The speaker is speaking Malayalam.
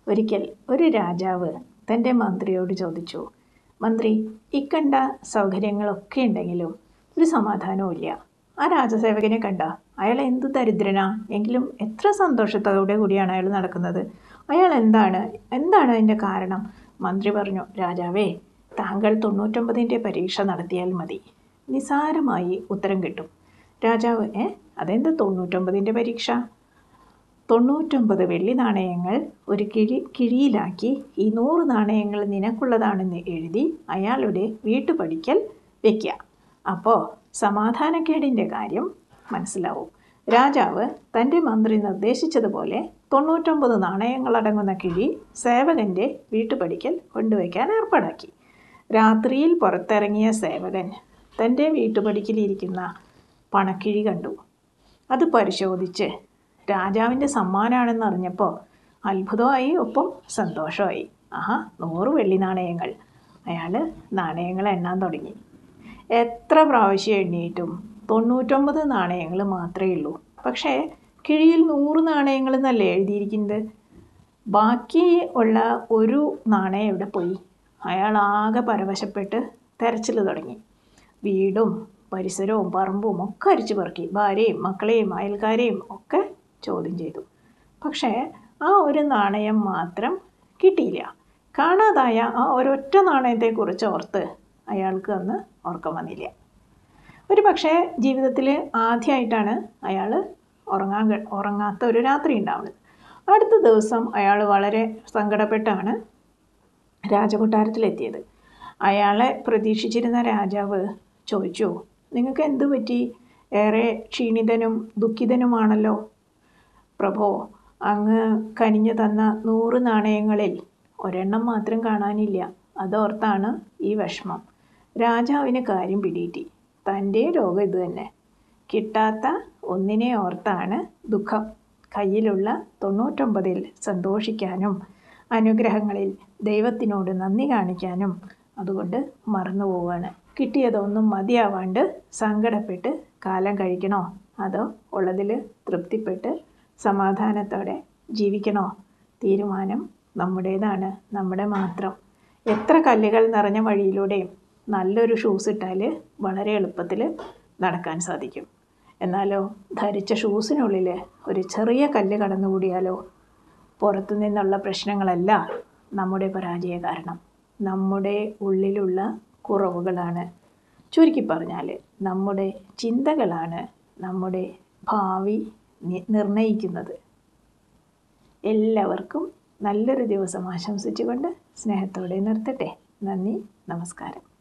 ഒരിക്കൽ ഒരു രാജാവ് തൻ്റെ മന്ത്രിയോട് ചോദിച്ചു മന്ത്രി ഇക്കണ്ട സൗകര്യങ്ങളൊക്കെ ഉണ്ടെങ്കിലും ഒരു സമാധാനവും ഇല്ല ആ രാജസേവകനെ കണ്ട അയാൾ എന്ത് ദരിദ്രനാ എങ്കിലും എത്ര സന്തോഷത്തോടെ കൂടിയാണ് അയാൾ നടക്കുന്നത് അയാൾ എന്താണ് എന്താണ് അതിൻ്റെ കാരണം മന്ത്രി പറഞ്ഞു രാജാവേ താങ്കൾ തൊണ്ണൂറ്റൊമ്പതിൻ്റെ പരീക്ഷ നടത്തിയാൽ മതി നിസാരമായി ഉത്തരം കിട്ടും രാജാവ് ഏ അതെന്ത് തൊണ്ണൂറ്റൊമ്പതിൻ്റെ പരീക്ഷ തൊണ്ണൂറ്റൊമ്പത് വെള്ളി നാണയങ്ങൾ ഒരു കിഴി കിഴിയിലാക്കി ഈ നൂറ് നാണയങ്ങൾ നിനക്കുള്ളതാണെന്ന് എഴുതി അയാളുടെ വീട്ടുപടിക്കൽ വയ്ക്കുക അപ്പോൾ സമാധാനക്കേടിൻ്റെ കാര്യം മനസ്സിലാവും രാജാവ് തൻ്റെ മന്ത്രി നിർദ്ദേശിച്ചതുപോലെ തൊണ്ണൂറ്റൊമ്പത് നാണയങ്ങളടങ്ങുന്ന കിഴി സേവകൻ്റെ വീട്ടുപടിക്കൽ കൊണ്ടുവയ്ക്കാൻ ഏർപ്പാടാക്കി രാത്രിയിൽ പുറത്തിറങ്ങിയ സേവകൻ തൻ്റെ വീട്ടുപടിക്കലിരിക്കുന്ന പണക്കിഴി കണ്ടു അത് പരിശോധിച്ച് രാജാവിൻ്റെ സമ്മാനമാണെന്ന് അറിഞ്ഞപ്പോൾ അത്ഭുതമായി ഒപ്പം സന്തോഷമായി ആഹാ നൂറ് വെള്ളി നാണയങ്ങൾ അയാൾ നാണയങ്ങൾ എണ്ണാൻ തുടങ്ങി എത്ര പ്രാവശ്യം എണ്ണിയിട്ടും തൊണ്ണൂറ്റൊമ്പത് നാണയങ്ങൾ മാത്രമേ ഉള്ളൂ പക്ഷേ കിഴിയിൽ നൂറ് നാണയങ്ങൾ എന്നല്ലേ എഴുതിയിരിക്കുന്നത് ബാക്കി ഉള്ള ഒരു നാണയം എവിടെ പോയി അയാൾ ആകെ പരവശപ്പെട്ട് തെരച്ചിൽ തുടങ്ങി വീടും പരിസരവും പറമ്പും ഒക്കെ അരിച്ചു പെറുക്കി ഭാര്യയും മക്കളെയും അയൽക്കാരെയും ഒക്കെ ചോദ്യം ചെയ്തു പക്ഷേ ആ ഒരു നാണയം മാത്രം കിട്ടിയില്ല കാണാതായ ആ ഒരൊറ്റ നാണയത്തെക്കുറിച്ച് ഓർത്ത് അയാൾക്ക് അന്ന് ഉറക്കം വന്നില്ല ഒരു പക്ഷേ ജീവിതത്തിൽ ആദ്യമായിട്ടാണ് അയാൾ ഉറങ്ങാൻ ക- ഉറങ്ങാത്ത ഒരു രാത്രി ഉണ്ടാവുന്നത് അടുത്ത ദിവസം അയാൾ വളരെ സങ്കടപ്പെട്ടാണ് രാജകൊട്ടാരത്തിലെത്തിയത് അയാളെ പ്രതീക്ഷിച്ചിരുന്ന രാജാവ് ചോദിച്ചു നിങ്ങൾക്ക് എന്തു പറ്റി ഏറെ ക്ഷീണിതനും ദുഃഖിതനുമാണല്ലോ പ്രഭോ അങ്ങ് കനിഞ്ഞു തന്ന നൂറ് നാണയങ്ങളിൽ ഒരെണ്ണം മാത്രം കാണാനില്ല അതോർത്താണ് ഈ വിഷമം രാജാവിന് കാര്യം പിടിയിട്ടി തൻ്റെ രോഗം ഇത് തന്നെ കിട്ടാത്ത ഒന്നിനെ ഓർത്താണ് ദുഃഖം കയ്യിലുള്ള തൊണ്ണൂറ്റൊമ്പതിൽ സന്തോഷിക്കാനും അനുഗ്രഹങ്ങളിൽ ദൈവത്തിനോട് നന്ദി കാണിക്കാനും അതുകൊണ്ട് മറന്നു പോവാണ് കിട്ടിയതൊന്നും മതിയാവാണ്ട് സങ്കടപ്പെട്ട് കാലം കഴിക്കണോ അതോ ഉള്ളതിൽ തൃപ്തിപ്പെട്ട് സമാധാനത്തോടെ ജീവിക്കണോ തീരുമാനം നമ്മുടേതാണ് നമ്മുടെ മാത്രം എത്ര കല്ലുകൾ നിറഞ്ഞ വഴിയിലൂടെയും നല്ലൊരു ഷൂസ് ഇട്ടാൽ വളരെ എളുപ്പത്തിൽ നടക്കാൻ സാധിക്കും എന്നാലോ ധരിച്ച ഷൂസിനുള്ളിൽ ഒരു ചെറിയ കല്ല് കടന്നുകൂടിയാലോ പുറത്തു നിന്നുള്ള പ്രശ്നങ്ങളല്ല നമ്മുടെ പരാജയ കാരണം നമ്മുടെ ഉള്ളിലുള്ള കുറവുകളാണ് ചുരുക്കി പറഞ്ഞാൽ നമ്മുടെ ചിന്തകളാണ് നമ്മുടെ ഭാവി നി- നിർണയിക്കുന്നത് എല്ലാവർക്കും നല്ലൊരു ദിവസം ആശംസിച്ചുകൊണ്ട് സ്നേഹത്തോടെ നിർത്തട്ടെ നന്ദി നമസ്കാരം